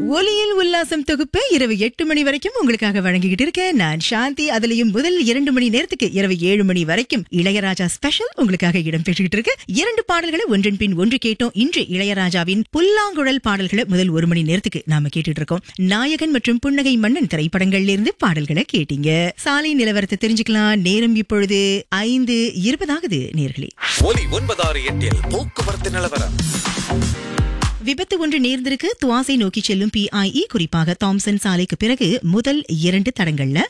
ஒலியில் உல்லாசம் தொகுப்பு இரவு எட்டு மணி வரைக்கும் உங்களுக்காக வழங்கிக்கிட்டு இருக்கேன் நான் சாந்தி அதுலயும் முதல் இரண்டு மணி நேரத்துக்கு இரவு ஏழு மணி வரைக்கும் இளையராஜா ஸ்பெஷல் உங்களுக்காக இடம் பெற்றுக்கிட்டு இருக்கு இரண்டு பாடல்களை ஒன்றன் பின் ஒன்று கேட்டோம் இன்று இளையராஜாவின் புல்லாங்குழல் பாடல்களை முதல் ஒரு மணி நேரத்துக்கு நாம கேட்டுட்டு இருக்கோம் நாயகன் மற்றும் புன்னகை மன்னன் திரைப்படங்கள்ல இருந்து பாடல்களை கேட்டீங்க சாலை நிலவரத்தை தெரிஞ்சுக்கலாம் நேரம் இப்பொழுது ஐந்து இருபதாகுது நேர்களே ஒலி ஒன்பதாறு எட்டில் போக்குவரத்து நிலவரம் விபத்து ஒன்று நேர்ந்திருக்கு துவாசை நோக்கி செல்லும் பிஐஇ குறிப்பாக தாம்சன் சாலைக்கு பிறகு முதல் இரண்டு தடங்கள்ல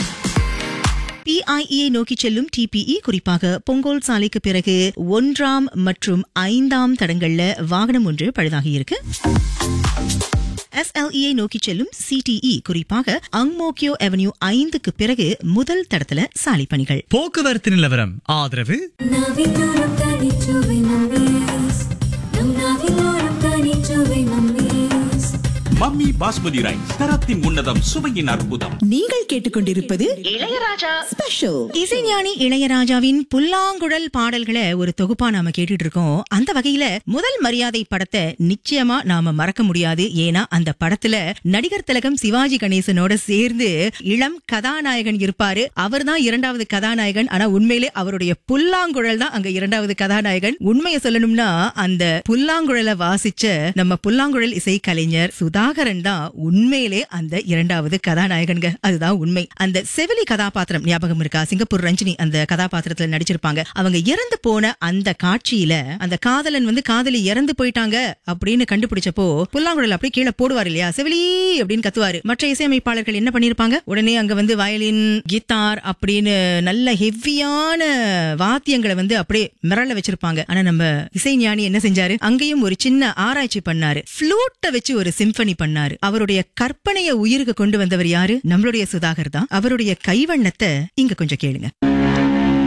பிஐஇயை நோக்கி செல்லும் டிபிஇ குறிப்பாக பொங்கோல் சாலைக்கு பிறகு ஒன்றாம் மற்றும் ஐந்தாம் தடங்கள்ல வாகனம் ஒன்று பழுதாகி இருக்கு எஸ்எல்இயை நோக்கி செல்லும் சிடிஇ குறிப்பாக அங்மோக்கியோ அவென்யூ ஐந்துக்கு பிறகு முதல் தடத்துல சாலை பணிகள் போக்குவரத்து நிலவரம் ஆதரவு நாவிலோரம் தனிச்சுவை நம்மீஸ் நம் நாவிலோரம் தனிச்சுவை நம்மீஸ் மம்மி பாஸ்மதி ரைஸ் தரத்தின் உன்னதம் சுவையின் அற்புதம் நீங்கள் கேட்டுக்கொண்டிருப்பது இளையராஜா ஸ்பெஷல் இசைஞானி இளையராஜாவின் புல்லாங்குழல் பாடல்களை ஒரு தொகுப்பா நாம கேட்டுட்டு இருக்கோம் அந்த வகையில முதல் மரியாதை படத்தை நிச்சயமா நாம மறக்க முடியாது ஏன்னா அந்த படத்துல நடிகர் திலகம் சிவாஜி கணேசனோட சேர்ந்து இளம் கதாநாயகன் இருப்பாரு அவர்தான் இரண்டாவது கதாநாயகன் ஆனா உண்மையிலே அவருடைய புல்லாங்குழல் தான் அங்க இரண்டாவது கதாநாயகன் உண்மையை சொல்லணும்னா அந்த புல்லாங்குழலை வாசிச்ச நம்ம புல்லாங்குழல் இசை கலைஞர் சுதாகரன் தான் உண்மையிலே அந்த இரண்டாவது கதாநாயகன்க அதுதான் உண்மை அந்த செவிலி கதாபாத்திரம் ஞாபகம் இருக்கா சிங்கப்பூர் ரஞ்சினி அந்த கதாபாத்திரத்துல நடிச்சிருப்பாங்க அவங்க இறந்து போன அந்த காட்சியில அந்த காதலன் வந்து காதலி இறந்து போயிட்டாங்க அப்படின்னு கண்டுபிடிச்சப்போ புல்லாங்குழல் அப்படியே கீழே போடுவார் இல்லையா செவிலி அப்படின்னு கத்துவாரு மற்ற இசையமைப்பாளர்கள் என்ன பண்ணிருப்பாங்க உடனே அங்க வந்து வயலின் கித்தார் அப்படின்னு நல்ல ஹெவியான வாத்தியங்களை வந்து அப்படியே மிரள வச்சிருப்பாங்க ஆனா நம்ம இசைஞானி என்ன செஞ்சாரு அங்கேயும் ஒரு சின்ன ஆராய்ச்சி பண்ணாரு ஃப்ளூட்டை வச்சு ஒரு சிம்பனி பண்ணாரு அவருடைய கற்பனையை உயிருக்கு கொண்டு வந்தவர் யாரு நம்மளுடைய சுதாகர் தான் அவருடைய கைவண்ணத்தை இங்க கொஞ்சம் கேளுங்க